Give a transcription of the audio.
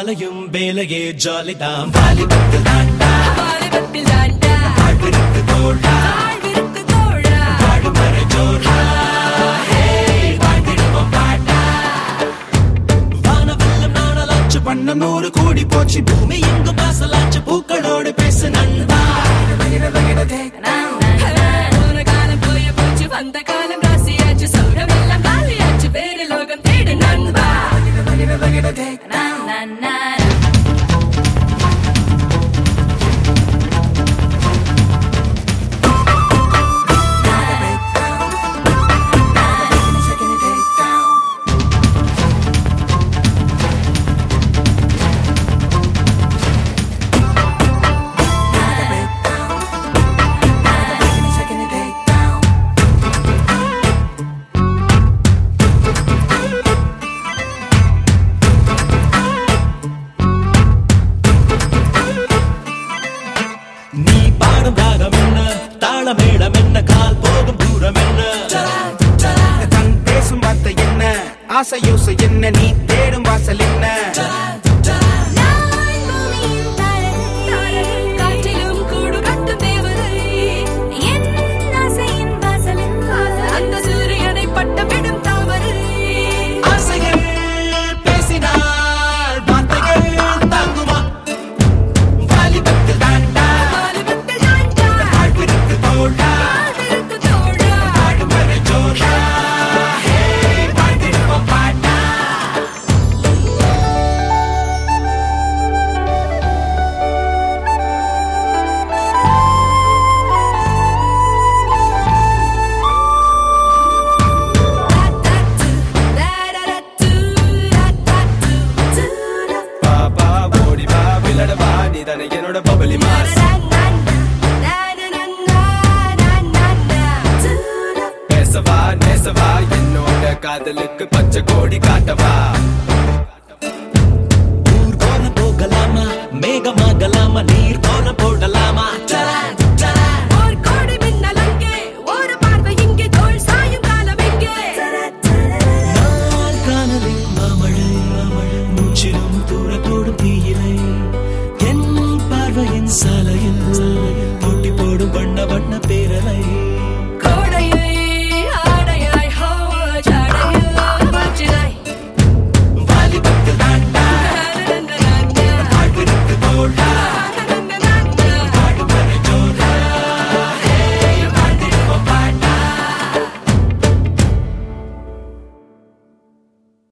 அலையும் வேலையே ஜாலிதான் வாலிபத்தில் தாண்டா வாலிபத்தில் தாண்டா வாழ்விற்கு தோழா வாழ்விற்கு தோழா வாழுமறை ஜோரா ஹே, வாழ்ந்திடுவோம் பாட்டா வானவெல்லம் நாடலாச்சு பண்ணம் நூறு கூடி போச்சு பூமி எங்கும் வாசலாச்சு பூக்களோடு பேசு நண்பா போன காலம் போய போச்சு வந்த காலம் ராசியாச்சு சௌரம் எல்லாம் காலியாச்சு வேறு லோகம் தேடு நண்பா நான், நான், நான். நீ பாடும் ராகம் என்ன தாளமேளம் என்ன கால் போகும் தூரம் என்ன தன் பேசும் வார்த்தை என்ன ஆசை யோசை என்ன நீ தேடும் வாசல் என்ன நான் பூமியின் தாரகை, காற்றிலும் கூடு கட்டும் தேவதை. என் ஆசையின் வாசலில் அந்த சூரியனை பட்டமிடும் தாமரை. ஆசைகள் பேசினால் வார்த்தைகள் தாங்குமா வாலிபத்தில் தாண்டா வாலிபத்தில் தாண்டா, வாழ்விற்கு தோழா வாழ்விற்கு தோழா. வாழுமறை ஜோரா ஹே, வாழ்ந்திடுவோம் பாட்டா ரா-தா-து, ரா-ரா-ரா-து, ரா-தா-து, து-ரா. பாப்பா ஓடி வா விளையாட வா நீ தானே என்னோட பபலி மாஸ் ரா-ரா-ரா-ரா, ரா-ரா-ரா-ரா, ரா-ரா-ரா, து-ரா. பேசவா நேசவா என்னோட காதலுக்கு பச்சை கோடி காட்டவா ஊர் போல போகலாமா மேகமாகலாமா நீர்